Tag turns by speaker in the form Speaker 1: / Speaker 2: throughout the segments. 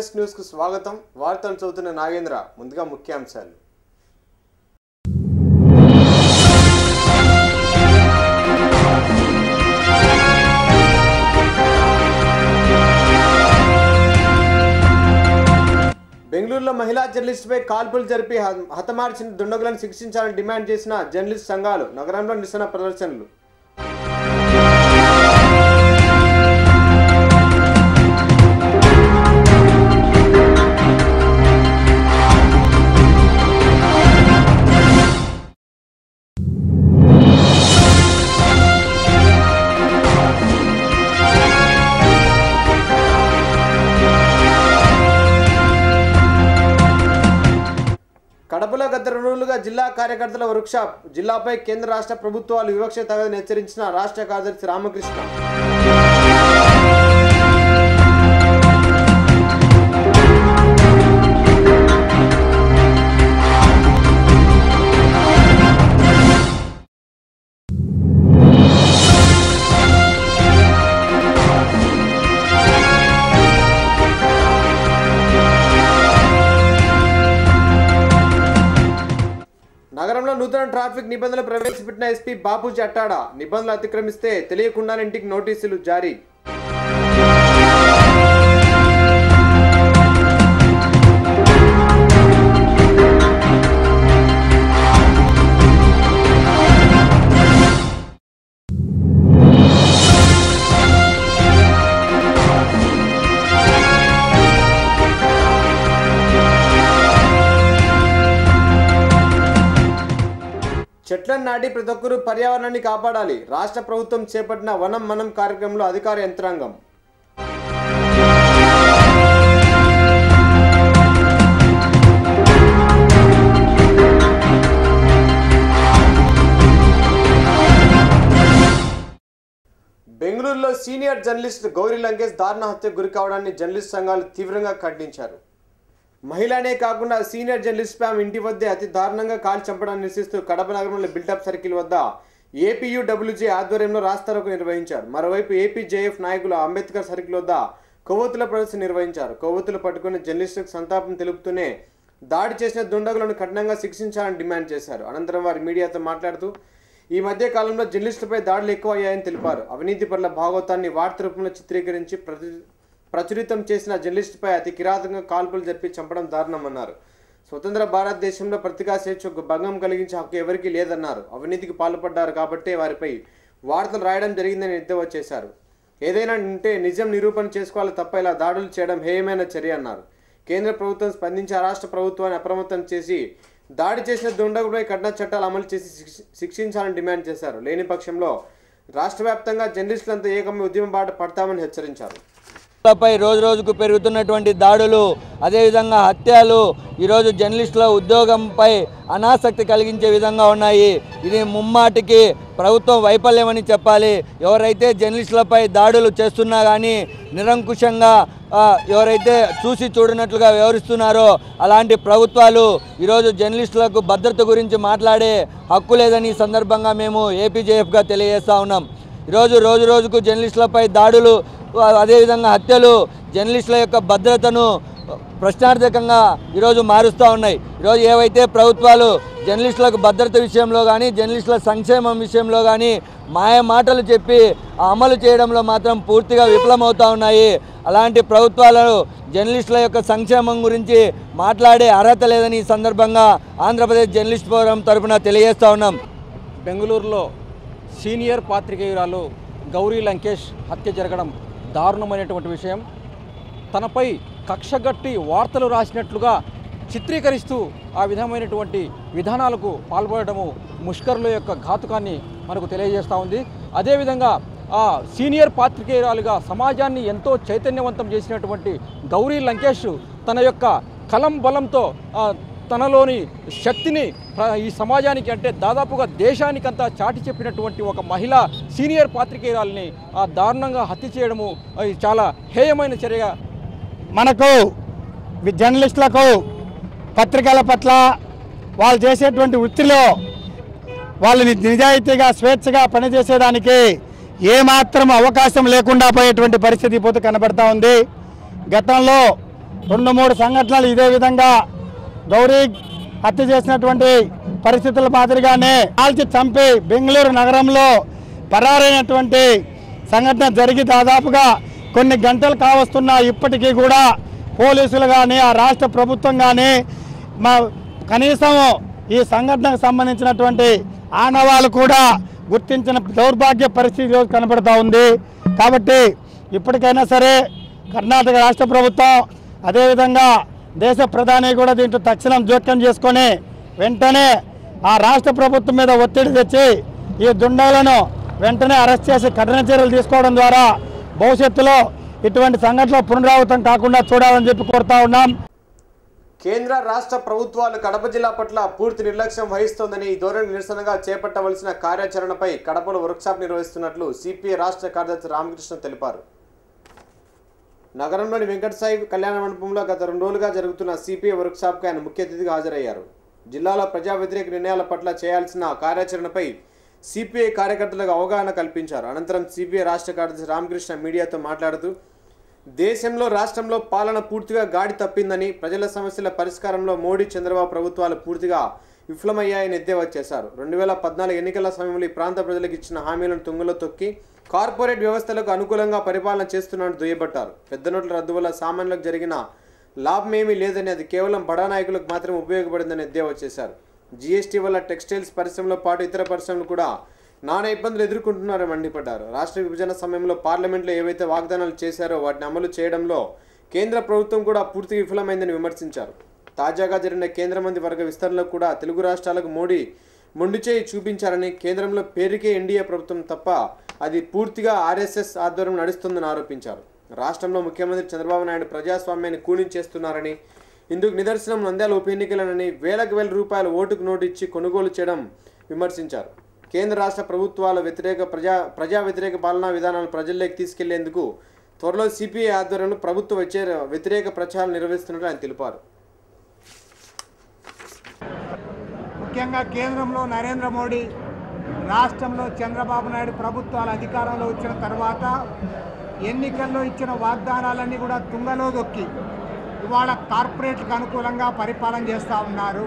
Speaker 1: NS news కు స్వాగతం వార్తలు చదువుతున్న నాగేంద్ర ముందుగా ముఖ్యాంశాలు బెంగళూరులో మహిళా జర్నలిస్టుపై కాల్పులు జరిపి హ- హతమార్చిన దుండగులను శిక్షించాలని డిమాండ్ చేసిన జర్నలిస్ట్ సంఘాలు నగరంలో నిరసన ప్రదర్శనలు కడపలో గత రెండు రోజులుగా జిల్లా కార్యకర్తల వర్క్షాప్ జిల్లాపై కేంద్ర రాష్ట్ర ప్రభుత్వాలు వివక్ష తగదని హెచ్చరించిన రాష్ట్ర కార్యదర్శి రామకృష్ణ నగరంలో నూతన ట్రాఫిక్ నిబంధనలు ప్రవేశపెట్టిన ఎస్పీ బాబుజీ అట్టాడా నిబంధనలు అతిక్రమిస్తే తెలియకుండానే ఇంటికి నోటీసులు జారీ చెట్లను నాటి ప్రతి ఒక్కరూ పర్యావరణాన్ని కాపాడాలి రాష్ట్ర ప్రభుత్వం చేపట్టిన వనం మనం కార్యక్రమంలో అధికార యంత్రాంగం బెంగళూరులో సీనియర్ జర్నలిస్ట్ గౌరీ లంకేష్ దారుణ హత్యకు గురి కావడాన్ని జర్నలిస్ట్ సంఘాలు తీవ్రంగా ఖండించారు మహిళనే కాకుండా సీనియర్ జర్నలిస్ట్ స్పామ్ ఇంటి వద్దే అతి దారుణంగా కాల్ చంపడాన్ని నిరసిస్తూ కడప నగరంలో బిల్డప్ సర్కిల్ వద్ద ఏపీయూడబ్ల్యూజే ఆధ్వర్యంలో రాస్తారోకు నిర్వహించారు మరోవైపు ఏపీజేఎఫ్ నాయకులు అంబేద్కర్ సర్కిల్ వద్ద కొవ్వొత్తుల ప్రదర్శన నిర్వహించారు కొవ్వొత్తులు పట్టుకుని జర్నలిస్టులకు సంతాపం తెలుపుతూనే దాడి చేసిన దుండగులను కఠినంగా శిక్షించాలని డిమాండ్ చేశారు అనంతరం వారు మీడియాతో మాట్లాడుతూ ఈ మధ్య కాలంలో జర్నలిస్టులపై దాడులు ఎక్కువ అయ్యాయని తెలిపారు అవినీతి పట్ల భాగవతాన్ని వార్త రూపంలో చిత్రీకరించి ప్రతి ప్రచురితం చేసిన జర్నలిస్టుపై అతి కిరాతకంగా కాల్పులు జరిపి చంపడం దారుణమన్నారు స్వతంత్ర భారతదేశంలో పత్రికా స్వేచ్ఛకు భంగం కలిగించే హక్కు ఎవరికీ లేదన్నారు అవినీతికి పాల్పడ్డారు కాబట్టే వారిపై వార్తలు రాయడం జరిగిందని ఎద్దేవా చేశారు ఏదైనా ఉంటే నిజం నిరూపణ చేసుకోవాలి తప్ప ఇలా దాడులు చేయడం హేయమైన చర్య అన్నారు కేంద్ర ప్రభుత్వం స్పందించి ఆ రాష్ట్ర ప్రభుత్వాన్ని అప్రమత్తం చేసి దాడి చేసిన దుండగులపై కఠిన చట్టాలు అమలు చేసి శిక్ష- శిక్షించాలని డిమాండ్ చేశారు లేని పక్షంలో రాష్ట్ర వ్యాప్తంగా జర్నలిస్టులంతా ఏకమై ఉద్యమ బాట పడతామని హెచ్చరించారు
Speaker 2: పై రోజు రోజుకు పెరుగుతున్నటువంటి దాడులు అదేవిధంగా హత్యలు ఈరోజు జర్నలిస్టుల ఉద్యోగంపై అనాసక్తి కలిగించే విధంగా ఉన్నాయి ఇది ముమ్మాటికి ప్రభుత్వం వైఫల్యమని చెప్పాలి ఎవరైతే జర్నలిస్టులపై దాడులు చేస్తున్నా కానీ నిరంకుశంగా ఆ, ఎవరైతే చూసి చూడనట్లుగా వ్యవహరిస్తున్నారో అలాంటి ప్రభుత్వాలు ఈరోజు జర్నలిస్టులకు భద్రత గురించి మాట్లాడే హక్కు లేదని ఈ సందర్భంగా మేము ఏపీజేఎఫ్గా తెలియజేస్తా ఉన్నాం ఈరోజు రోజు రోజుకు జర్నలిస్టులపై దాడులు అదేవిధంగా హత్యలు జర్నలిస్టుల యొక్క భద్రతను ప్రశ్నార్థకంగా ఈరోజు మారుస్తూ ఉన్నాయి ఈరోజు ఏవైతే ప్రభుత్వాలు జర్నలిస్టులకు భద్రత విషయంలో కానీ జర్నలిస్టుల సంక్షేమం విషయంలో కానీ మాయ మాటలు చెప్పి ఆ అమలు చేయడంలో మాత్రం పూర్తిగా విఫలమవుతూ ఉన్నాయి అలాంటి ప్రభుత్వాలు జర్నలిస్టుల యొక్క సంక్షేమం గురించి మాట్లాడే అర్హత లేదని ఈ సందర్భంగా ఆంధ్రప్రదేశ్ జర్నలిస్ట్ ఫోరం తరఫున తెలియజేస్తూ ఉన్నాం
Speaker 3: బెంగళూరులో సీనియర్ పాత్రికేయురాలు గౌరీ లంకేష్ హత్య జరగడం దారుణమైనటువంటి విషయం తనపై కక్షగట్టి వార్తలు రాసినట్లుగా చిత్రీకరిస్తూ ఆ విధమైనటువంటి విధానాలకు పాల్పడము ముష్కరుల యొక్క ఘాతుకాన్ని మనకు తెలియజేస్తూ ఉంది అదేవిధంగా ఆ సీనియర్ పాత్రికేయురాలుగా సమాజాన్ని ఎంతో చైతన్యవంతం చేసినటువంటి గౌరీ లంకేష్ తన యొక్క కలం బలంతో ఆ, తనలోని శక్తిని ప్ర- ఈ సమాజానికి అంటే దాదాపుగా దేశానికంతా చాటి చెప్పినటువంటి ఒక మహిళ సీనియర్ పాత్రికేయురాలని ఆ దారుణంగా హత్య చేయడము అది చాలా హేయమైన చర్యగా
Speaker 4: మనకు వి- జర్నలిస్టులకు పత్రికల పట్ల వాళ్ళు చేసేటువంటి వృత్తిలో వాళ్ళు ని- నిజాయితీగా స్వేచ్ఛగా పనిచేసేదానికి ఏమాత్రం అవకాశం లేకుండా పోయేటువంటి పరిస్థితి పోతే కనబడతా ఉంది గతంలో రెండు మూడు సంఘటనలు ఇదే విధంగా గౌరీ హత్య చేసినటువంటి పరిస్థితుల మాదిరిగానే కాల్చి చంపి బెంగళూరు నగరంలో పరారైనటువంటి సంఘటన జరిగి దాదాపుగా కొన్ని గంటలు కావస్తున్నా ఇప్పటికీ కూడా పోలీసులు కానీ ఆ రాష్ట్ర ప్రభుత్వం కానీ మా కనీసం ఈ సంఘటనకు సంబంధించినటువంటి ఆనవాళ్ళు కూడా గుర్తించిన దౌర్భాగ్య పరిస్థితి ఈరోజు కనబడుతూ ఉంది కాబట్టి ఇప్పటికైనా సరే కర్ణాటక రాష్ట్ర ప్రభుత్వం అదేవిధంగా దేశ ప్రధాని కూడా దీంట్లో తక్షణం జోక్యం చేసుకొని వెంటనే ఆ రాష్ట్ర ప్రభుత్వం మీద ఒత్తిడి తెచ్చి ఈ దుండాలను వెంటనే అరెస్ట్ చేసి కఠిన చర్యలు తీసుకోవడం ద్వారా భవిష్యత్తులో ఇటువంటి సంఘటనలు పునరావృతం కాకుండా చూడాలని చెప్పి కోరుతా ఉన్నాం
Speaker 1: కేంద్ర రాష్ట్ర ప్రభుత్వాలు కడప జిల్లా పట్ల పూర్తి నిర్లక్ష్యం వహిస్తోందని ఈ ధోరణి నిరసనగా చేపట్టవలసిన కార్యాచరణపై కడపలో వర్క్షాప్ నిర్వహిస్తున్నట్లు సిపిఐ రాష్ట్ర కార్యదర్శి రామకృష్ణ తెలిపారు నగరంలోని వెంకటసాయి కళ్యాణ మండపంలో గత రెండు రోజులుగా జరుగుతున్న సిపిఐ వర్క్షాప్కి ఆయన ముఖ్య అతిథిగా హాజరయ్యారు జిల్లాలో ప్రజా వ్యతిరేక నిర్ణయాల పట్ల చేయాల్సిన కార్యాచరణపై సిపిఐ కార్యకర్తలకు అవగాహన కల్పించారు అనంతరం సిపిఐ రాష్ట్ర కార్యదర్శి రామకృష్ణ మీడియాతో మాట్లాడుతూ దేశంలో రాష్ట్రంలో పాలన పూర్తిగా గాడి తప్పిందని ప్రజల సమస్యల పరిష్కారంలో మోడీ చంద్రబాబు ప్రభుత్వాలు పూర్తిగా విఫలమయ్యాయని ఎద్దేవా చేశారు రెండు వేల పద్నాలుగు ఎన్నికల సమయంలో ఈ ప్రాంత ప్రజలకు ఇచ్చిన హామీలను తుంగలో తొక్కి కార్పొరేట్ వ్యవస్థలకు అనుకూలంగా పరిపాలన చేస్తున్నట్టు దుయ్యబట్టారు పెద్ద నోట్ల రద్దు వల్ల సామాన్యులకు జరిగిన లాభమేమీ లేదని అది కేవలం బడా నాయకులకు మాత్రమే ఉపయోగపడిందని ఎద్దేవా చేశారు జీఎస్టీ వల్ల టెక్స్టైల్స్ పరిశ్రమలో పాటు ఇతర పరిశ్రమలు కూడా నానా ఇబ్బందులు ఎదుర్కొంటున్నారని మండిపడ్డారు రాష్ట్ర విభజన సమయంలో పార్లమెంట్లో ఏవైతే వాగ్దానాలు చేశారో వాటిని అమలు చేయడంలో కేంద్ర ప్రభుత్వం కూడా పూర్తిగా విఫలమైందని విమర్శించారు తాజాగా జరిగిన కేంద్ర మంత్రి వర్గ విస్తరణలో కూడా తెలుగు రాష్ట్రాలకు మోడీ మొండి చేయి చూపించారని కేంద్రంలో పేరుకే ఎన్డీఏ ప్రభుత్వం తప్ప అది పూర్తిగా ఆర్ఎస్ఎస్ ఆధ్వర్యం నడుస్తుందని ఆరోపించారు రాష్ట్రంలో ముఖ్యమంత్రి చంద్రబాబు నాయుడు ప్రజాస్వామ్యాన్ని కూలించేస్తున్నారని ఇందుకు నిదర్శనం నంద్యాల ఉప ఎన్నికలనని వేలకు వేల రూపాయల ఓటుకు నోటు ఇచ్చి కొనుగోలు చేయడం విమర్శించారు కేంద్ర రాష్ట్ర ప్రభుత్వాల వ్యతిరేక ప్రజా ప్రజా వ్యతిరేక పాలనా విధానాలను ప్రజల్లోకి తీసుకెళ్లేందుకు త్వరలో సిపిఐ ఆధ్వర్యంలో ప్రభుత్వ వ్యతిరేక వ్యతిరేక ప్రచారం నిర్వహిస్తున్నట్లు ఆయన తెలిపారు
Speaker 5: ముఖ్యంగా కేంద్రంలో నరేంద్ర మోడీ రాష్ట్రంలో చంద్రబాబు నాయుడు ప్రభుత్వాలు అధికారంలో వచ్చిన తర్వాత ఎన్నికల్లో ఇచ్చిన వాగ్దానాలన్నీ కూడా తుంగలో దొక్కి ఇవాళ కార్పొరేట్లకు అనుకూలంగా పరిపాలన చేస్తూ ఉన్నారు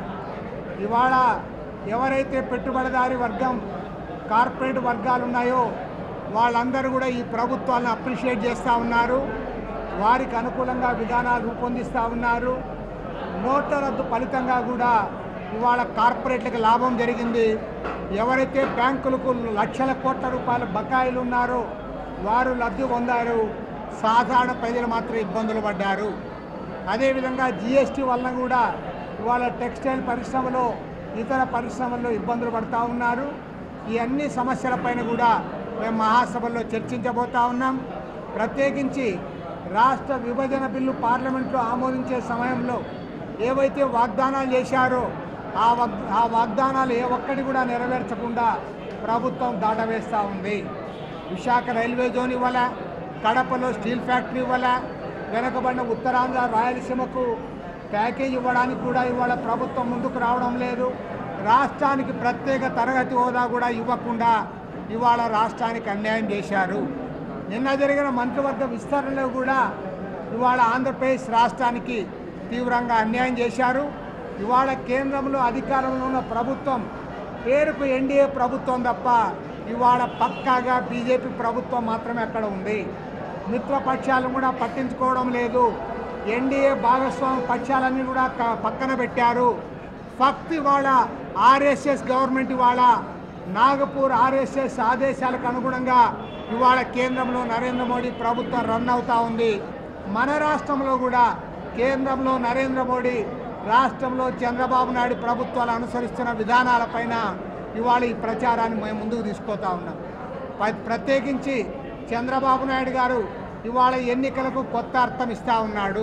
Speaker 5: ఇవాళ ఎవరైతే పెట్టుబడిదారి వర్గం కార్పొరేట్ వర్గాలు ఉన్నాయో వాళ్ళందరూ కూడా ఈ ప్రభుత్వాలను అప్రిషియేట్ చేస్తూ ఉన్నారు వారికి అనుకూలంగా విధానాలు రూపొందిస్తూ ఉన్నారు నోట్ల రద్దు ఫలితంగా కూడా ఇవాళ కార్పొరేట్లకు లాభం జరిగింది ఎవరైతే బ్యాంకులకు లక్షల కోట్ల రూపాయల బకాయిలు ఉన్నారో వారు లబ్ధి పొందారు సాధారణ ప్రజలు మాత్రం ఇబ్బందులు పడ్డారు అదేవిధంగా జిఎస్టీ వలన కూడా ఇవాళ టెక్స్టైల్ పరిశ్రమలో ఇతర పరిశ్రమల్లో ఇబ్బందులు పడుతూ ఉన్నారు ఈ అన్ని సమస్యలపైన కూడా మేము మహాసభల్లో చర్చించబోతా ఉన్నాం ప్రత్యేకించి రాష్ట్ర విభజన బిల్లు పార్లమెంట్లో ఆమోదించే సమయంలో ఏవైతే వాగ్దానాలు చేశారో ఆ వాగ్ ఆ వాగ్దానాలు ఏ ఒక్కటి కూడా నెరవేర్చకుండా ప్రభుత్వం దాటవేస్తూ ఉంది విశాఖ రైల్వే జోన్ ఇవ్వాల కడపలో స్టీల్ ఫ్యాక్టరీ ఇవ్వాల వెనకబడిన ఉత్తరాంధ్ర రాయలసీమకు ప్యాకేజ్ ఇవ్వడానికి కూడా ఇవాళ ప్రభుత్వం ముందుకు రావడం లేదు రాష్ట్రానికి ప్రత్యేక తరగతి హోదా కూడా ఇవ్వకుండా ఇవాళ రాష్ట్రానికి అన్యాయం చేశారు నిన్న జరిగిన మంత్రివర్గ విస్తరణలో కూడా ఇవాళ ఆంధ్రప్రదేశ్ రాష్ట్రానికి తీవ్రంగా అన్యాయం చేశారు ఇవాళ కేంద్రంలో అధికారంలో ఉన్న ప్రభుత్వం పేరుకు ఎన్డీఏ ప్రభుత్వం తప్ప ఇవాళ పక్కాగా బీజేపీ ప్రభుత్వం మాత్రమే అక్కడ ఉంది మిత్రపక్షాలను కూడా పట్టించుకోవడం లేదు ఎన్డీఏ భాగస్వామి పక్షాలన్నీ కూడా క- పక్కన పెట్టారు ఫక్త్ ఇవాళ ఆర్ఎస్ఎస్ గవర్నమెంట్ ఇవాళ నాగపూర్ ఆర్ఎస్ఎస్ ఆదేశాలకు అనుగుణంగా ఇవాళ కేంద్రంలో నరేంద్ర మోడీ ప్రభుత్వం రన్ అవుతా ఉంది మన రాష్ట్రంలో కూడా కేంద్రంలో నరేంద్ర మోడీ రాష్ట్రంలో చంద్రబాబు నాయుడు ప్రభుత్వాలు అనుసరిస్తున్న విధానాలపైన ఇవాళ ఈ ప్రచారాన్ని మేము ముందుకు తీసుకుపోతా ఉన్నాం ప- ప్రత్యేకించి చంద్రబాబు నాయుడు గారు ఇవాళ ఎన్నికలకు కొత్త అర్థం ఇస్తూ ఉన్నాడు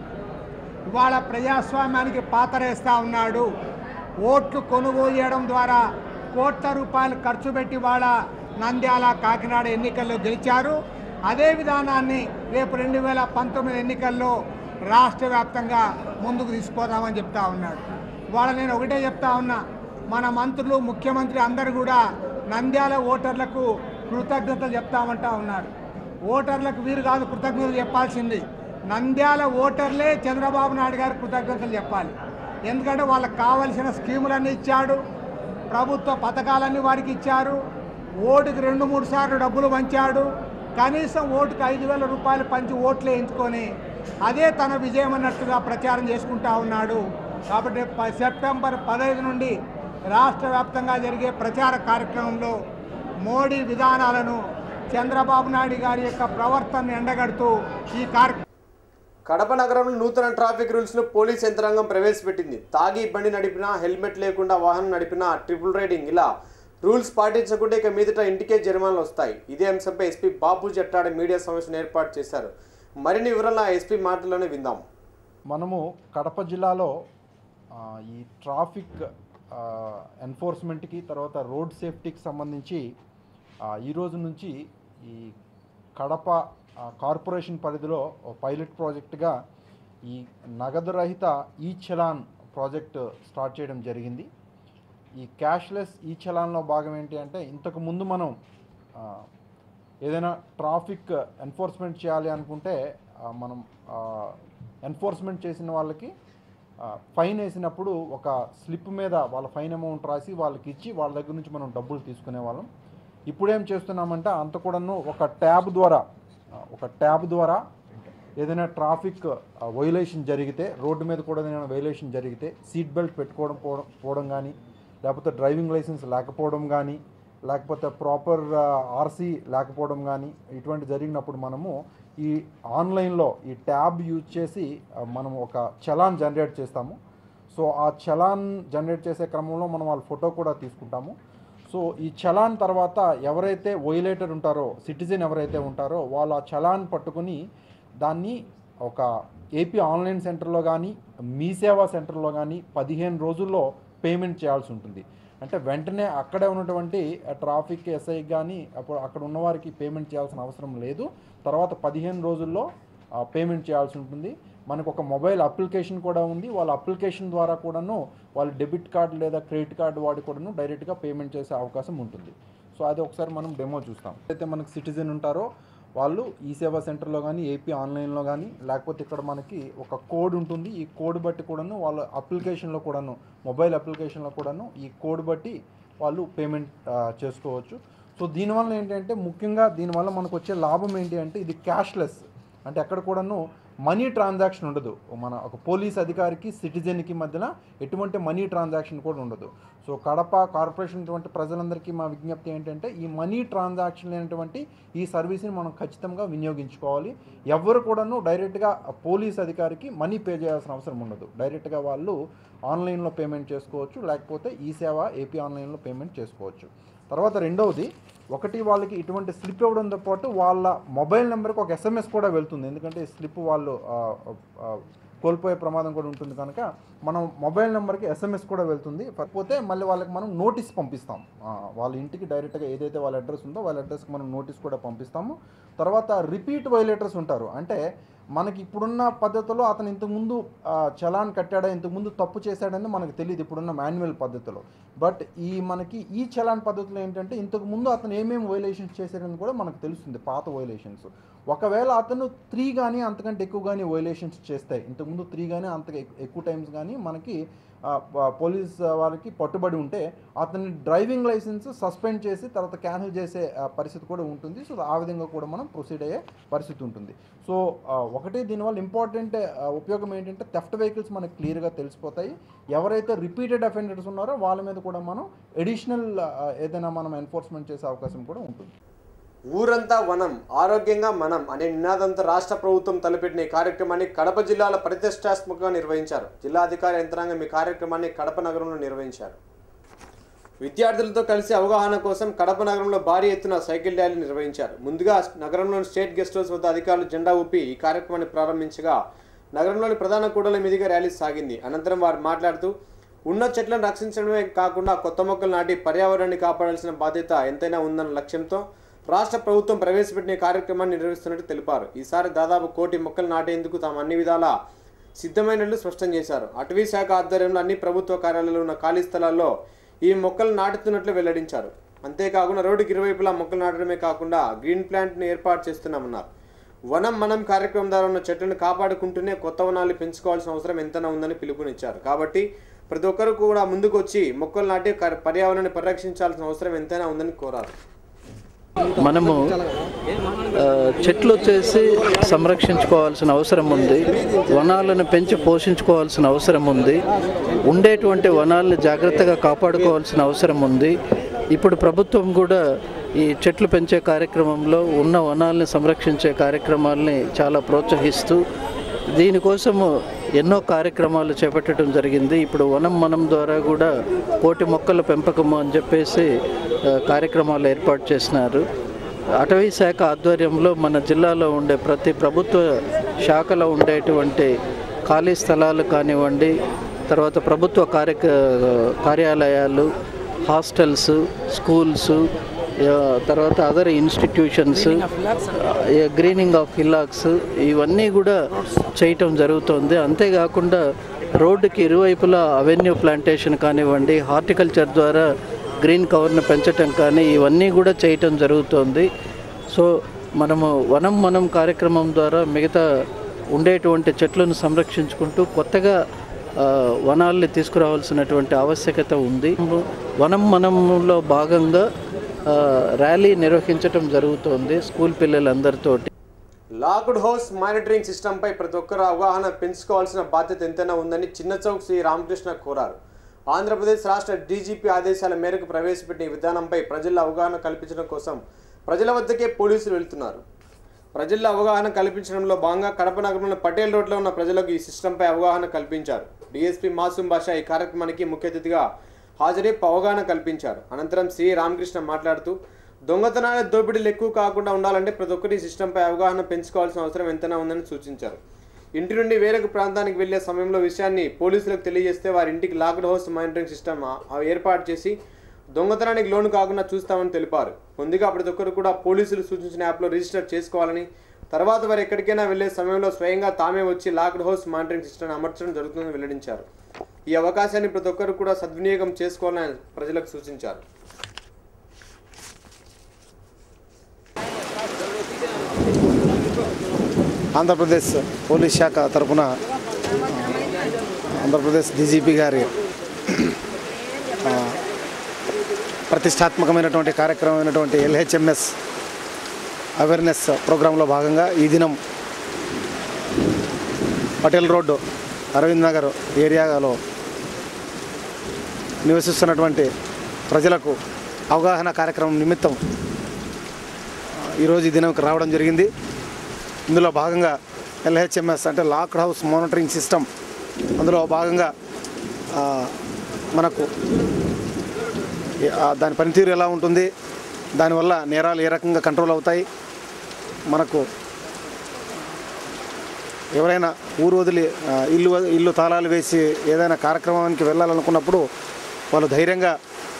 Speaker 5: ఇవాళ ప్రజాస్వామ్యానికి పాతరేస్తూ ఉన్నాడు ఓట్లు కొనుగోలు చేయడం ద్వారా కోట్ల రూపాయలు ఖర్చు పెట్టి ఇవాళ నంద్యాల కాకినాడ ఎన్నికల్లో గెలిచారు అదే విధానాన్ని రేపు రెండు వేల పంతొమ్మిది ఎన్నికల్లో రాష్ట్ర వ్యాప్తంగా ముందుకు తీసుకుపోదామని చెప్తా ఉన్నాడు ఇవాళ నేను ఒకటే చెప్తా ఉన్నా మన మంత్రులు ముఖ్యమంత్రి అందరూ కూడా నంద్యాల ఓటర్లకు కృతజ్ఞతలు చెప్తామంటా ఉన్నారు ఓటర్లకు వీరు కాదు కృతజ్ఞతలు చెప్పాల్సింది నంద్యాల ఓటర్లే చంద్రబాబు నాయుడు గారి కృతజ్ఞతలు చెప్పాలి ఎందుకంటే వాళ్ళకి కావలసిన స్కీములన్నీ ఇచ్చాడు ప్రభుత్వ పథకాలన్నీ వారికి ఇచ్చారు ఓటుకి రెండు మూడు సార్లు డబ్బులు పంచాడు కనీసం ఓటుకి ఐదు వేల రూపాయలు పంచి ఓట్లు వేయించుకొని అదే తన విజయం అన్నట్టుగా ప్రచారం చేసుకుంటా ఉన్నాడు కాబట్టి ప- సెప్టెంబర్ పదహైదు నుండి రాష్ట్ర వ్యాప్తంగా జరిగే ప్రచార కార్యక్రమంలో మోడీ విధానాలను చంద్రబాబు నాయుడు గారి యొక్క ప్రవర్తనను ఎండగడుతూ ఈ కార్యక్రమం
Speaker 1: కడప నగరంలో నూతన ట్రాఫిక్ రూల్స్ ను పోలీస్ యంత్రాంగం ప్రవేశపెట్టింది తాగి బండి నడిపినా హెల్మెట్ లేకుండా వాహనం నడిపినా ట్రిపుల్ రైడింగ్ ఇలా రూల్స్ పాటించకుంటే ఇక మీదట ఇంటికే జరిమానాలు వస్తాయి ఇదే అంశంపై ఎస్పీ బాబు జట్టాడ మీడియా సమావేశం ఏర్పాటు చేశారు మరిన్ని వివరాలు ఆ ఎస్పీ మాటల్లోనే విందాం
Speaker 6: మనము కడప జిల్లాలో ఆ, ఈ ట్రాఫిక్ ఆ, ఎన్ఫోర్స్మెంట్కి తర్వాత రోడ్ సేఫ్టీకి సంబంధించి ఆ, ఈ రోజు నుంచి ఈ కడప ఆ, కార్పొరేషన్ పరిధిలో ఓ పైలట్ ప్రాజెక్టుగా ఈ నగదు రహిత ఈ చలాన్ ప్రాజెక్ట్ స్టార్ట్ చేయడం జరిగింది ఈ క్యాష్లెస్ ఈ చలాన్లో భాగం ఏంటి అంటే ఇంతకు ముందు మనం ఆ, ఏదైనా ట్రాఫిక్ ఎన్ఫోర్స్మెంట్ చేయాలి అనుకుంటే ఆ, మనం ఎన్ఫోర్స్మెంట్ చేసిన వాళ్ళకి ఆ, ఫైన్ వేసినప్పుడు ఒక స్లిప్ మీద వాళ్ళ ఫైన్ అమౌంట్ రాసి వాళ్ళకి ఇచ్చి వాళ్ళ దగ్గర నుంచి మనం డబ్బులు తీసుకునే వాళ్ళం ఇప్పుడు ఏం చేస్తున్నామంటే అంత కూడాను ఒక ట్యాబ్ ద్వారా ఆ, ఒక ట్యాబ్ ద్వారా ఏదైనా ట్రాఫిక్ వైలేషన్ జరిగితే రోడ్డు మీద కూడా ఏదైనా వైలేషన్ జరిగితే సీట్ బెల్ట్ పెట్టుకోవడం పోవడం పోవడం కానీ లేకపోతే డ్రైవింగ్ లైసెన్స్ లేకపోవడం కానీ లేకపోతే ప్రాపర్ ఆర్సీ లేకపోవడం కానీ ఇటువంటి జరిగినప్పుడు మనము ఈ ఆన్లైన్లో ఈ ట్యాబ్ యూజ్ చేసి ఆ, మనం ఒక చలాన్ జనరేట్ చేస్తాము సో ఆ చలాన్ జనరేట్ చేసే క్రమంలో మనం వాళ్ళ ఫోటో కూడా తీసుకుంటాము సో ఈ చలాన్ తర్వాత ఎవరైతే వైలేటర్ ఉంటారో సిటిజన్ ఎవరైతే ఉంటారో వాళ్ళు ఆ చలాన్ పట్టుకుని దాన్ని ఒక ఏపీ ఆన్లైన్ సెంటర్లో కానీ మీ సేవా సెంటర్లో కానీ పదిహేను రోజుల్లో పేమెంట్ చేయాల్సి ఉంటుంది అంటే వెంటనే అక్కడే ఉన్నటువంటి ట్రాఫిక్ ఎస్ఐ కానీ అప్పుడు అక్కడ ఉన్నవారికి పేమెంట్ చేయాల్సిన అవసరం లేదు తర్వాత పదిహేను రోజుల్లో పేమెంట్ చేయాల్సి ఉంటుంది మనకు ఒక మొబైల్ అప్లికేషన్ కూడా ఉంది వాళ్ళ అప్లికేషన్ ద్వారా కూడాను వాళ్ళు డెబిట్ కార్డు లేదా క్రెడిట్ కార్డు వాడి కూడాను డైరెక్ట్గా పేమెంట్ చేసే అవకాశం ఉంటుంది సో అది ఒకసారి మనం డెమో చూస్తాం అయితే మనకు సిటిజన్ ఉంటారో వాళ్ళు ఈ సేవా సెంటర్లో కానీ ఏపీ ఆన్లైన్లో కానీ లేకపోతే ఇక్కడ మనకి ఒక కోడ్ ఉంటుంది ఈ కోడ్ బట్టి కూడాను వాళ్ళ అప్లికేషన్లో కూడాను మొబైల్ అప్లికేషన్లో కూడాను ఈ కోడ్ బట్టి వాళ్ళు పేమెంట్ ఆ, చేసుకోవచ్చు సో దీనివల్ల ఏంటంటే ముఖ్యంగా దీనివల్ల మనకు వచ్చే లాభం ఏంటి అంటే ఇది క్యాష్లెస్ అంటే ఎక్కడ కూడాను మనీ ట్రాన్సాక్షన్ ఉండదు మన ఒక పోలీస్ అధికారికి సిటిజన్కి మధ్యన ఎటువంటి మనీ ట్రాన్సాక్షన్ కూడా ఉండదు సో కడప కార్పొరేషన్ వంటి ప్రజలందరికీ మా విజ్ఞప్తి ఏంటంటే ఈ మనీ ట్రాన్సాక్షన్ లేనటువంటి ఈ సర్వీస్ని మనం ఖచ్చితంగా వినియోగించుకోవాలి ఎవరు కూడాను డైరెక్ట్గా పోలీస్ అధికారికి మనీ పే చేయాల్సిన అవసరం ఉండదు డైరెక్ట్గా వాళ్ళు ఆన్లైన్లో పేమెంట్ చేసుకోవచ్చు లేకపోతే ఈ సేవ ఏపీ ఆన్లైన్లో పేమెంట్ చేసుకోవచ్చు తర్వాత రెండవది ఒకటి వాళ్ళకి ఇటువంటి స్లిప్ ఇవ్వడంతో పాటు వాళ్ళ మొబైల్ నెంబర్కి ఒక ఎస్ఎంఎస్ కూడా వెళ్తుంది ఎందుకంటే ఈ స్లిప్ వాళ్ళు ఆ, ఆ, కోల్పోయే ప్రమాదం కూడా ఉంటుంది కనుక మనం మొబైల్ నెంబర్కి ఎస్ఎంఎస్ కూడా వెళ్తుంది కాకపోతే మళ్ళీ వాళ్ళకి మనం నోటీస్ పంపిస్తాం ఆ, వాళ్ళ ఇంటికి డైరెక్ట్గా ఏదైతే వాళ్ళ అడ్రస్ ఉందో వాళ్ళ అడ్రస్కి మనం నోటీస్ కూడా పంపిస్తాము తర్వాత రిపీట్ వైలేటర్స్ ఉంటారు అంటే మనకి ఇప్పుడున్న పద్ధతిలో అతను ఇంతకుముందు ఆ, చలాన్ కట్టాడా ఇంతకుముందు తప్పు చేశాడని మనకు తెలియదు ఇప్పుడున్న మాన్యువల్ పద్ధతిలో బట్ ఈ మనకి ఈ చలాన్ పద్ధతిలో ఏంటంటే ఇంతకుముందు అతను ఏమేమి వైలేషన్స్ చేశాడని కూడా మనకు తెలుస్తుంది పాత వైలేషన్స్ ఒకవేళ అతను త్రీ కానీ అంతకంటే ఎక్కువ కానీ వైలేషన్స్ చేస్తాయి ఇంతకుముందు త్రీ కానీ అంత ఎక్కువ టైమ్స్ కానీ మనకి ఆ, ప- పోలీస్ వాళ్ళకి పట్టుబడి ఉంటే అతని డ్రైవింగ్ లైసెన్స్ సస్పెండ్ చేసి తర్వాత క్యాన్సిల్ చేసే ఆ, పరిస్థితి కూడా ఉంటుంది సో ఆ విధంగా కూడా మనం ప్రొసీడ్ అయ్యే పరిస్థితి ఉంటుంది సో ఆ, ఒకటి దీనివల్ల ఇంపార్టెంట్ ఆ, ఉపయోగం ఏంటంటే థెఫ్ట్ వెహికల్స్ మనకు క్లియర్గా తెలిసిపోతాయి ఎవరైతే రిపీటెడ్ అఫెండర్స్ ఉన్నారో వాళ్ళ మీద కూడా మనం ఎడిషనల్ ఏదైనా మనం ఎన్ఫోర్స్మెంట్ చేసే అవకాశం కూడా ఉంటుంది
Speaker 1: ఊరంతా వనం ఆరోగ్యంగా మనం అనే నినాదంతో రాష్ట్ర ప్రభుత్వం తలపెట్టిన ఈ కార్యక్రమాన్ని కడప జిల్లాలో ప్రతిష్టాత్మకంగా నిర్వహించారు జిల్లా అధికార యంత్రాంగం ఈ కార్యక్రమాన్ని కడప నగరంలో నిర్వహించారు విద్యార్థులతో కలిసి అవగాహన కోసం కడప నగరంలో భారీ ఎత్తున సైకిల్ ర్యాలీ నిర్వహించారు ముందుగా నగరంలోని స్టేట్ గెస్ట్ హౌస్ వద్ద అధికారులు జెండా ఊపి ఈ కార్యక్రమాన్ని ప్రారంభించగా నగరంలోని ప్రధాన కూడల మీదుగా ర్యాలీ సాగింది అనంతరం వారు మాట్లాడుతూ ఉన్న చెట్లను రక్షించడమే కాకుండా కొత్త మొక్కలు నాటి పర్యావరణాన్ని కాపాడాల్సిన బాధ్యత ఎంతైనా ఉందన్న లక్ష్యంతో రాష్ట్ర ప్రభుత్వం ప్రవేశపెట్టిన ఈ కార్యక్రమాన్ని నిర్వహిస్తున్నట్టు తెలిపారు ఈసారి దాదాపు కోటి మొక్కలు నాటేందుకు తాము అన్ని విధాలా సిద్ధమైనట్లు స్పష్టం చేశారు అటవీ శాఖ ఆధ్వర్యంలో అన్ని ప్రభుత్వ కార్యాలయాలు ఉన్న ఖాళీ స్థలాల్లో ఈ మొక్కలు నాటుతున్నట్లు వెల్లడించారు అంతేకాకుండా రోడ్డుకి ఇరువైపులా మొక్కలు నాటడమే కాకుండా గ్రీన్ ప్లాంట్ను ఏర్పాటు చేస్తున్నామన్నారు వనం మనం కార్యక్రమం ద్వారా ఉన్న చెట్లను కాపాడుకుంటూనే కొత్త వనాలు పెంచుకోవాల్సిన అవసరం ఎంతైనా ఉందని పిలుపునిచ్చారు కాబట్టి ప్రతి ఒక్కరు కూడా ముందుకు వచ్చి మొక్కలు నాటి కర్- పర్యావరణాన్ని పరిరక్షించాల్సిన అవసరం ఎంతైనా ఉందని కోరారు
Speaker 7: మనము ఆ, చెట్లు వచ్చేసి సంరక్షించుకోవాల్సిన అవసరం ఉంది వనాలను పెంచి పోషించుకోవాల్సిన అవసరం ఉంది ఉండేటువంటి వనాలను జాగ్రత్తగా కాపాడుకోవాల్సిన అవసరం ఉంది ఇప్పుడు ప్రభుత్వం కూడా ఈ చెట్లు పెంచే కార్యక్రమంలో ఉన్న వనాలను సంరక్షించే కార్యక్రమాల్ని చాలా ప్రోత్సహిస్తూ దీనికోసము ఎన్నో కార్యక్రమాలు చేపట్టడం జరిగింది ఇప్పుడు వనం మనం ద్వారా కూడా కోటి మొక్కల పెంపకము అని చెప్పేసి ఆ, కార్యక్రమాలు ఏర్పాటు చేసినారు అటవీ శాఖ ఆధ్వర్యంలో మన జిల్లాలో ఉండే ప్రతి ప్రభుత్వ శాఖలో ఉండేటువంటి ఖాళీ స్థలాలు కానివ్వండి తర్వాత ప్రభుత్వ కార్య కార్యాలయాలు హాస్టల్స్ స్కూల్స్ ఆ, తర్వాత other institutions greening of hillocks ఇవన్నీ కూడా చేయటం జరుగుతుంది అంతేకాకుండా రోడ్డుకి ఇరువైపులా అవెన్యూ ప్లాంటేషన్ కానివ్వండి హార్టికల్చర్ ద్వారా గ్రీన్ కవర్ను పెంచటం కానీ ఇవన్నీ కూడా చేయటం జరుగుతోంది సో మనము వనం మనం కార్యక్రమం ద్వారా మిగతా ఉండేటువంటి చెట్లను సంరక్షించుకుంటూ కొత్తగా ఆ, వనాల్ని తీసుకురావాల్సినటువంటి ఆవశ్యకత ఉంది వనం మనంలో భాగంగా ఆ, ర్యాలీ నిర్వహించటం జరుగుతోంది స్కూల్ పిల్లలందరితోటి
Speaker 1: లాక్డ్ హౌస్ మానిటరింగ్ సిస్టంపై ప్రతి ఒక్కరూ అవగాహన పెంచుకోవాల్సిన బాధ్యత ఎంతైనా ఉందని చిన్న చౌక్ శ్రీ రామకృష్ణ కోరారు ఆంధ్రప్రదేశ్ రాష్ట్ర డీజీపీ ఆదేశాల మేరకు ప్రవేశపెట్టిన ఈ విధానంపై ప్రజల్లో అవగాహన కల్పించడం కోసం ప్రజల వద్దకే పోలీసులు వెళ్తున్నారు ప్రజల్లో అవగాహన కల్పించడంలో భాగంగా కడప నగరంలో పటేల్ రోడ్లో ఉన్న ప్రజలకు ఈ సిస్టంపై అవగాహన కల్పించారు డీఎస్పీ మాసూం బాషా ఈ కార్యక్రమానికి ముఖ్య అతిథిగా హాజరై అవగాహన కల్పించారు అనంతరం సి రామకృష్ణ మాట్లాడుతూ దొంగతనాల దోపిడీలు ఎక్కువ కాకుండా ఉండాలంటే ప్రతి ఒక్కరి ఈ సిస్టంపై అవగాహన పెంచుకోవాల్సిన అవసరం ఎంతైనా ఉందని సూచించారు ఇంటి నుండి వేరొక ప్రాంతానికి వెళ్లే సమయంలో విషయాన్ని పోలీసులకు తెలియజేస్తే వారి ఇంటికి లాక్డ్ హౌస్ మానిటరింగ్ సిస్టమ్ ఆ- ఏర్పాటు చేసి దొంగతనానికి లోను కాకుండా చూస్తామని తెలిపారు ముందుగా ప్రతి ఒక్కరు కూడా పోలీసులు సూచించిన యాప్లో రిజిస్టర్ చేసుకోవాలని తర్వాత వారు ఎక్కడికైనా వెళ్లే సమయంలో స్వయంగా తామే వచ్చి లాక్డ్ హౌస్ మానిటరింగ్ సిస్టమ్ అమర్చడం జరుగుతుందని వెల్లడించారు ఈ అవకాశాన్ని ప్రతి ఒక్కరు కూడా సద్వినియోగం చేసుకోవాలని ప్రజలకు సూచించారు
Speaker 8: ఆంధ్రప్రదేశ్ పోలీస్ శాఖ తరపున ఆంధ్రప్రదేశ్ డీజీపీ గారి ఆ, ప్రతిష్టాత్మకమైనటువంటి కార్యక్రమమైనటువంటి ఎల్హెచ్ఎంఎస్ అవేర్నెస్ ప్రోగ్రాంలో భాగంగా ఈ దినం పటేల్ రోడ్డు అరవింద్ నగర్ ఏరియాలో నివసిస్తున్నటువంటి ప్రజలకు అవగాహన కార్యక్రమం నిమిత్తం ఆ, ఈరోజు ఈ దినంకి రావడం జరిగింది ఇందులో భాగంగా ఎల్హెచ్ఎంఎస్ అంటే లాక్డ్ హౌస్ మానిటరింగ్ సిస్టమ్ అందులో భాగంగా ఆ, మనకు ఈ- ఆ, దాని పనితీరు ఎలా ఉంటుంది దానివల్ల నేరాలు ఏ రకంగా కంట్రోల్ అవుతాయి మనకు ఎవరైనా ఊరు వదిలి ఆ, ఇల్లు వ- ఇల్లు తాళాలు వేసి ఏదైనా కార్యక్రమానికి వెళ్ళాలనుకున్నప్పుడు వాళ్ళు ధైర్యంగా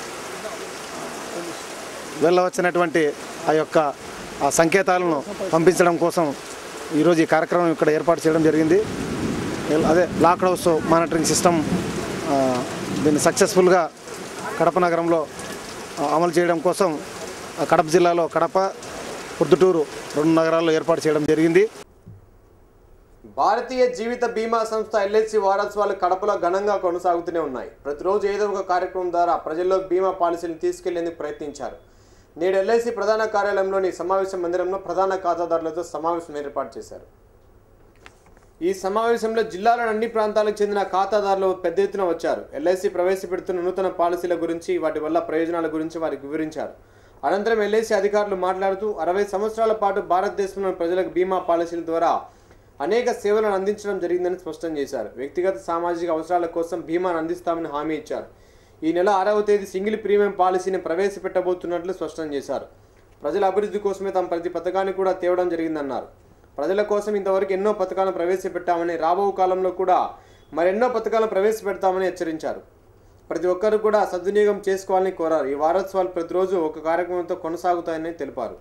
Speaker 8: వెళ్ళవచ్చినటువంటి ఆ యొక్క ఆ సంకేతాలను పంపించడం కోసం ఈరోజు ఈ కార్యక్రమం ఇక్కడ ఏర్పాటు చేయడం జరిగింది ఎల్- అదే లాక్డ్ హౌస్ మానిటరింగ్ సిస్టమ్ ఆ, దీన్ని సక్సెస్ఫుల్గా కడప నగరంలో ఆ, అమలు చేయడం కోసం ఆ, కడప జిల్లాలో కడప పొద్దుటూరు రెండు నగరాల్లో ఏర్పాటు చేయడం జరిగింది
Speaker 1: భారతీయ జీవిత బీమా సంస్థ ఎల్ఐసి వారోత్సవాలు కడపలో ఘనంగా కొనసాగుతూనే ఉన్నాయి ప్రతిరోజు ఏదో ఒక కార్యక్రమం ద్వారా ప్రజల్లోకి బీమా పాలసీని తీసుకెళ్లేందుకు ప్రయత్నించారు నేడు ఎల్ఐసి ప్రధాన కార్యాలయంలోని సమావేశ మందిరంలో ప్రధాన ఖాతాదారులతో సమావేశం ఏర్పాటు చేశారు ఈ సమావేశంలో జిల్లాలోని అన్ని ప్రాంతాలకు చెందిన ఖాతాదారులు పెద్ద ఎత్తున వచ్చారు ఎల్ఐసి ప్రవేశపెడుతున్న నూతన పాలసీల గురించి వాటి వల్ల ప్రయోజనాల గురించి వారికి వివరించారు అనంతరం ఎల్ఐసి అధికారులు మాట్లాడుతూ అరవై సంవత్సరాల పాటు భారతదేశంలోని ప్రజలకు బీమా పాలసీల ద్వారా అనేక సేవలను అందించడం జరిగిందని స్పష్టం చేశారు వ్యక్తిగత సామాజిక అవసరాల కోసం బీమాను అందిస్తామని హామీ ఇచ్చారు ఈ నెల ఆరవ తేదీ సింగిల్ ప్రీమియం పాలసీని ప్రవేశపెట్టబోతున్నట్లు స్పష్టం చేశారు ప్రజల అభివృద్ధి కోసమే తమ ప్రతి పథకాన్ని కూడా తేవడం జరిగిందన్నారు ప్రజల కోసం ఇంతవరకు ఎన్నో పథకాలను ప్రవేశపెట్టామని రాబో కాలంలో కూడా మరెన్నో పథకాలను ప్రవేశపెడతామని హెచ్చరించారు ప్రతి ఒక్కరు కూడా సద్వినియోగం చేసుకోవాలని కోరారు ఈ వారోత్సవాలు ప్రతిరోజు ఒక కార్యక్రమంతో కొనసాగుతాయని తెలిపారు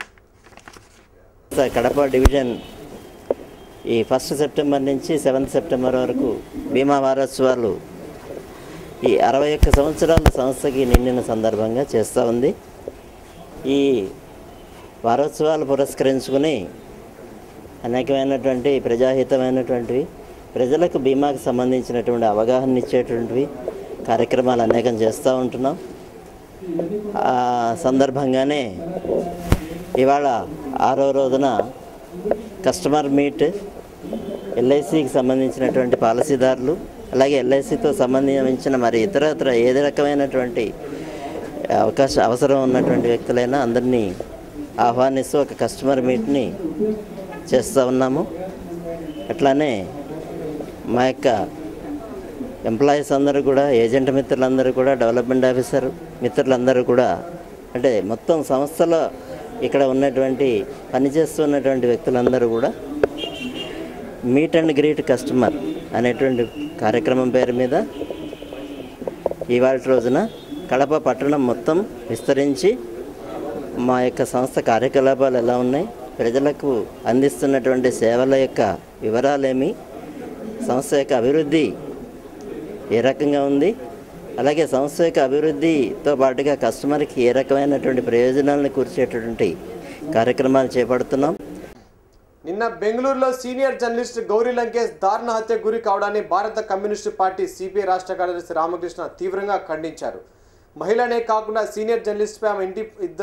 Speaker 9: సార్ కడప డివిజన్ ఈ ఫస్ట్ సెప్టెంబర్ నుంచి సెవెంత్ సెప్టెంబర్ వరకు బీమా వారోత్సవాలు ఈ అరవై ఒక్క సంవత్సరాల సంస్థకి నిండిన సందర్భంగా చేస్తూ ఉంది ఈ వారోత్సవాలు పురస్కరించుకుని అనేకమైనటువంటి ప్రజాహితమైనటువంటివి ప్రజలకు బీమాకు సంబంధించినటువంటి అవగాహన ఇచ్చేటువంటివి కార్యక్రమాలు అనేకం చేస్తూ ఉంటున్నాం ఆ సందర్భంగానే ఇవాళ ఆరో రోజున కస్టమర్ మీట్ ఎల్ఐసికి సంబంధించినటువంటి పాలసీదారులు అలాగే ఎల్ఐసితో సంబంధించిన మరి ఇతరత్ర ఏది రకమైనటువంటి అవకాశ అవసరం ఉన్నటువంటి వ్యక్తులైనా అందరినీ ఆహ్వానిస్తూ ఒక కస్టమర్ మీట్ని చేస్తూ ఉన్నాము అట్లానే మా యొక్క ఎంప్లాయీస్ అందరూ కూడా ఏజెంట్ మిత్రులందరూ కూడా డెవలప్మెంట్ ఆఫీసర్ మిత్రులందరూ కూడా అంటే మొత్తం సంస్థలో ఇక్కడ ఉన్నటువంటి పనిచేస్తున్నటువంటి వ్యక్తులందరూ కూడా మీట్ అండ్ గ్రీట్ కస్టమర్ అనేటువంటి కార్యక్రమం పేరు మీద ఇవాళ రోజున కడప పట్టణం మొత్తం విస్తరించి మా యొక్క సంస్థ కార్యకలాపాలు ఎలా ఉన్నాయి ప్రజలకు అందిస్తున్నటువంటి సేవల యొక్క వివరాలేమి సంస్థ యొక్క అభివృద్ధి ఏ రకంగా ఉంది అలాగే సంస్థ యొక్క అభివృద్ధితో పాటుగా కస్టమర్కి ఏ రకమైనటువంటి ప్రయోజనాలను కూర్చేటటువంటి కార్యక్రమాలు చేపడుతున్నాం
Speaker 1: నిన్న బెంగళూరులో సీనియర్ జర్నలిస్ట్ గౌరీ లంకేష్ దారుణ హత్య గురి కావడాన్ని భారత కమ్యూనిస్టు పార్టీ సిపిఐ రాష్ట్ర కార్యదర్శి రామకృష్ణ తీవ్రంగా ఖండించారు మహిళనే కాకుండా సీనియర్ జర్నలిస్ట్పై ఆమె ఇంటి ఇద్ద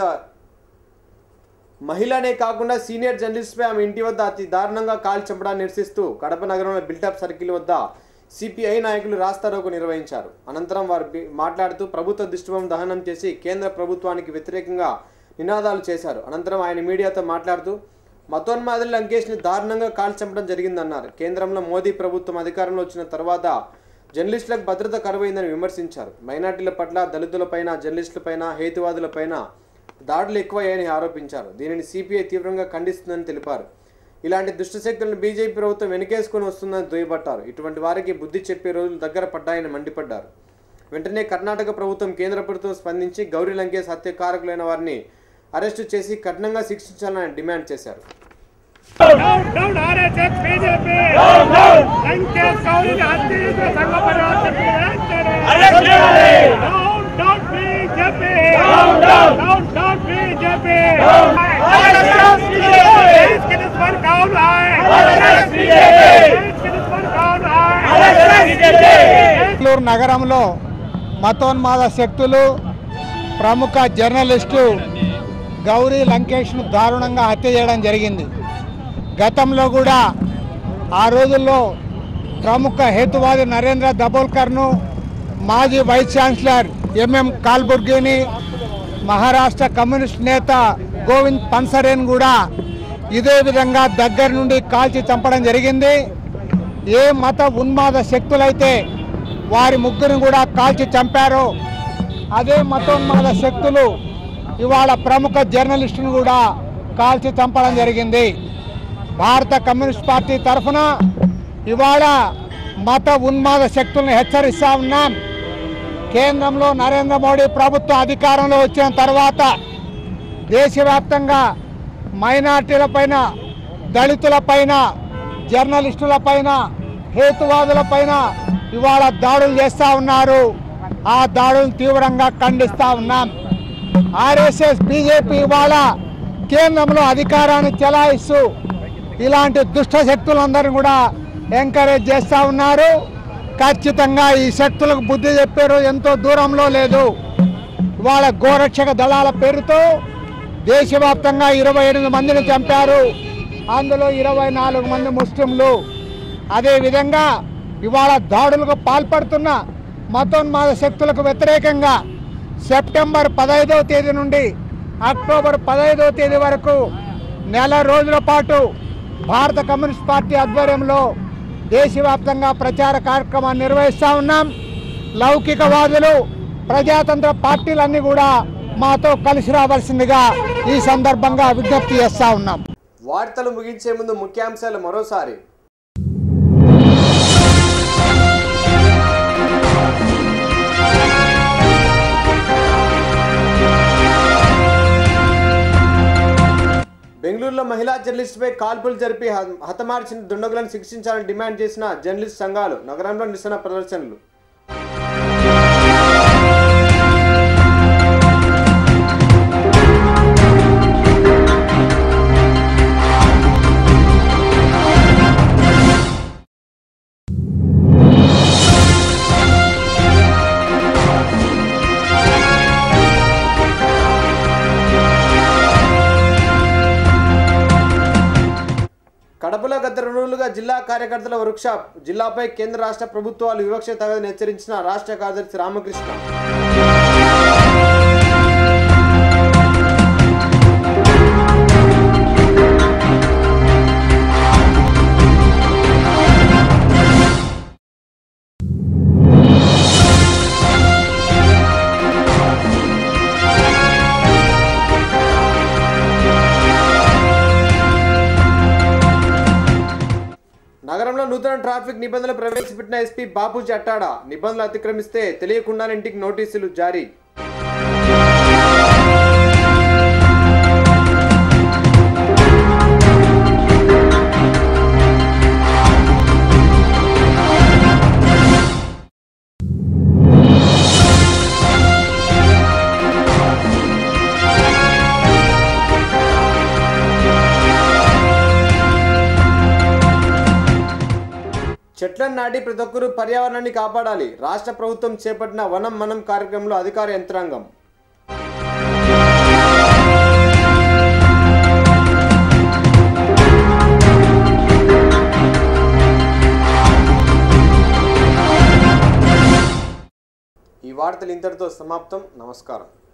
Speaker 1: మహిళనే కాకుండా సీనియర్ జర్నలిస్ట్పై ఆమె ఇంటి వద్ద అతి దారుణంగా కాల్ చంపడాన్ని నిరసిస్తూ కడప నగరంలో బిల్టప్ సర్కిల్ వద్ద సిపిఐ నాయకులు రాస్తారోకు నిర్వహించారు అనంతరం వారు బి- మాట్లాడుతూ ప్రభుత్వ దిష్టిబొమ్మ దహనం చేసి కేంద్ర ప్రభుత్వానికి వ్యతిరేకంగా నినాదాలు చేశారు అనంతరం ఆయన మీడియాతో మాట్లాడుతూ మతోన్మాదులు లంకేష్ని దారుణంగా కాల్ చంపడం జరిగిందన్నారు కేంద్రంలో మోదీ ప్రభుత్వం అధికారంలో వచ్చిన తర్వాత జర్నలిస్టులకు భద్రత కరువైందని విమర్శించారు మైనార్టీల పట్ల దళితులపైన జర్నలిస్టులపైన హేతువాదులపైన దాడులు ఎక్కువయ్యాయని ఆరోపించారు దీనిని సిపిఐ తీవ్రంగా ఖండిస్తుందని తెలిపారు ఇలాంటి దుష్టశక్తులను బీజేపీ ప్రభుత్వం వెనుకేసుకుని వస్తుందని దుయ్యబట్టారు ఇటువంటి వారికి బుద్ధి చెప్పే రోజులు దగ్గర పడ్డాయని మండిపడ్డారు వెంటనే కర్ణాటక ప్రభుత్వం కేంద్ర ప్రభుత్వం స్పందించి గౌరీ లంకేష్ హత్య కారకులైన వారిని అరెస్టు చేసి కఠినంగా శిక్షించాలని డిమాండ్ చేశారు
Speaker 10: Down, down, RSS, BJP! Down, down! Lankesh గౌరిని హత్య సంఘ పరివారం Down, down, BJP! Down, down! Down, down, BJP! RSS, BJP! देश के दुश्मन कौन है? RSS, BJP! देश के दुश्मन कौन है? RSS, BJP!
Speaker 5: బెంగళూరు నగరంలో మతోన్మాద శక్తులు ప్రముఖ జర్నలిస్టు గౌరీ లంకేష్ను దారుణంగా హత్య చేయడం జరిగింది గతంలో కూడా ఆ రోజుల్లో ప్రముఖ హేతువాది నరేంద్ర దబోల్కర్ను మాజీ వైస్ ఛాన్సలర్ ఎంఎం కాల్బుర్గిని మహారాష్ట్ర కమ్యూనిస్ట్ నేత గోవింద్ పన్సరేన్ కూడా ఇదే విధంగా దగ్గర నుండి కాల్చి చంపడం జరిగింది ఏ మత ఉన్మాద శక్తులైతే వారి ముగ్గురిని కూడా కాల్చి చంపారో అదే మతోన్మాద శక్తులు ఇవాళ ప్రముఖ జర్నలిస్టును కూడా కాల్చి చంపడం జరిగింది భారత కమ్యూనిస్ట్ పార్టీ తరఫున ఇవాళ మత ఉన్మాద శక్తులను హెచ్చరిస్తా ఉన్నాం కేంద్రంలో నరేంద్ర మోడీ ప్రభుత్వం అధికారంలో వచ్చిన తర్వాత దేశవ్యాప్తంగా మైనార్టీలపైన దళితులపైన జర్నలిస్టులపైన హేతువాదులపైన ఇవాళ దాడులు చేస్తూ ఉన్నారు ఆ దాడులను తీవ్రంగా ఖండిస్తూ ఉన్నాం ఆర్ఎస్ఎస్ బీజేపీ ఇవాళ కేంద్రంలో అధికారాన్ని చెలాయిస్తూ ఇలాంటి దుష్ట శక్తులందరినీ కూడా ఎంకరేజ్ చేస్తూ ఉన్నారు ఖచ్చితంగా ఈ శక్తులకు బుద్ధి చెప్పే రోజు ఎంతో దూరంలో లేదు ఇవాళ గోరక్షక దళాల పేరుతో దేశవ్యాప్తంగా ఇరవై ఎనిమిది మందిని చంపారు అందులో ఇరవై నాలుగు మంది ముస్లింలు అదేవిధంగా ఇవాళ దాడులకు పాల్పడుతున్న మతోన్మాద శక్తులకు వ్యతిరేకంగా సెప్టెంబర్ పదహైదవ తేదీ నుండి అక్టోబర్ పదహైదవ తేదీ వరకు నెల రోజుల పాటు భారత కమ్యూనిస్ట్ పార్టీ ఆధ్వర్యంలో దేశవ్యాప్తంగా ప్రచార కార్యక్రమాన్ని నిర్వహిస్తూ ఉన్నాం లౌకికవాదులు ప్రజాతంత్ర పార్టీలన్నీ కూడా మాతో కలిసి రావాల్సిందిగా ఈ సందర్భంగా విజ్ఞప్తి చేస్తూ ఉన్నాం
Speaker 1: వార్తలు ముగించే ముందు ముఖ్యాంశాలు మరోసారి బెంగళూరులో మహిళా జర్నలిస్టుపై కాల్పులు జరిపి హ- హతమార్చిన దుండగులను శిక్షించాలని డిమాండ్ చేసిన జర్నలిస్ట్ సంఘాలు నగరంలో నిరసన ప్రదర్శనలు జిల్లా కార్యకర్తల వర్క్షాప్ జిల్లాపై కేంద్ర రాష్ట్ర ప్రభుత్వాలు వివక్ష తగదని హెచ్చరించిన రాష్ట్ర కార్యదర్శి రామకృష్ణ నగరంలో నూతన ట్రాఫిక్ నిబంధనలు ప్రవేశపెట్టిన ఎస్పీ బాపూజీ అట్టాడా నిబంధనలు అతిక్రమిస్తే తెలియకుండానే ఇంటికి నోటీసులు జారీ చెట్లను నాటి ప్రతి ఒక్కరూ పర్యావరణాన్ని కాపాడాలి రాష్ట్ర ప్రభుత్వం చేపట్టిన వనం మనం కార్యక్రమంలో అధికార యంత్రాంగం ఈ వార్తలు ఇంతటితో సమాప్తం నమస్కారం